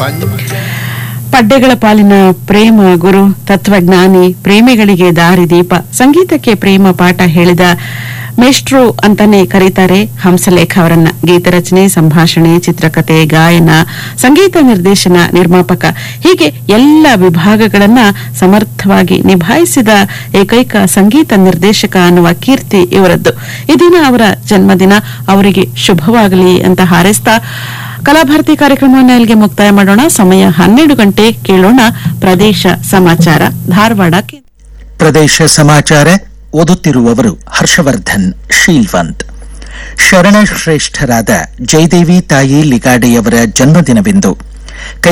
ಪಡ್ಡೆಗಳ ಪಾಲಿನ ಪ್ರೇಮ ಗುರು ತತ್ವಜ್ಞಾನಿ ಪ್ರೇಮಿಗಳಿಗೆ ದಾರಿದೀಪ ಸಂಗೀತಕ್ಕೆ ಪ್ರೇಮ ಪಾಠ ಹೇಳಿದ ಮೇಷ್ಟ್ರು ಅಂತಾನೆ ಕರೀತಾರೆ ಹಂಸಲೇಖ ಅವರನ್ನ ಗೀತರಚನೆ ಸಂಭಾಷಣೆ ಚಿತ್ರಕಥೆ ಗಾಯನ ಸಂಗೀತ ನಿರ್ದೇಶನ ನಿರ್ಮಾಪಕ ಹೀಗೆ ಎಲ್ಲ ವಿಭಾಗಗಳನ್ನ ಸಮರ್ಥವಾಗಿ ನಿಭಾಯಿಸಿದ ಏಕೈಕ ಸಂಗೀತ ನಿರ್ದೇಶಕ ಅನ್ನುವ ಕೀರ್ತಿ ಇವರದ್ದು ಈ ದಿನ ಅವರ ಜನ್ಮದಿನ ಅವರಿಗೆ ಶುಭವಾಗಲಿ ಅಂತ ಹಾರೈಸ್ತಾ ಕಲಾಭಾರತಿ ಕಾರ್ಯಕ್ರಮವನ್ನು ಇಲ್ಲಿಗೆ ಮುಕ್ತಾಯ ಮಾಡೋಣ ಸಮಯ ಹನ್ನೆರಡು ಗಂಟೆ ಕೇಳೋಣ ಪ್ರದೇಶ ಸಮಾಚಾರ ಧಾರವಾಡ ಕೇಂದ್ರ ಪ್ರದೇಶ ಸಮಾಚಾರ ಓದುತ್ತಿರುವವರು ಹರ್ಷವರ್ಧನ್ ಶೀಲ್ವಂತ್ ಶರಣಶ್ರೇಷ್ಠರಾದ ಜಯದೇವಿ ತಾಯಿ ಲಿಗಾಡೆಯವರ ಜನ್ಮದಿನವಿಂದು ಕೈ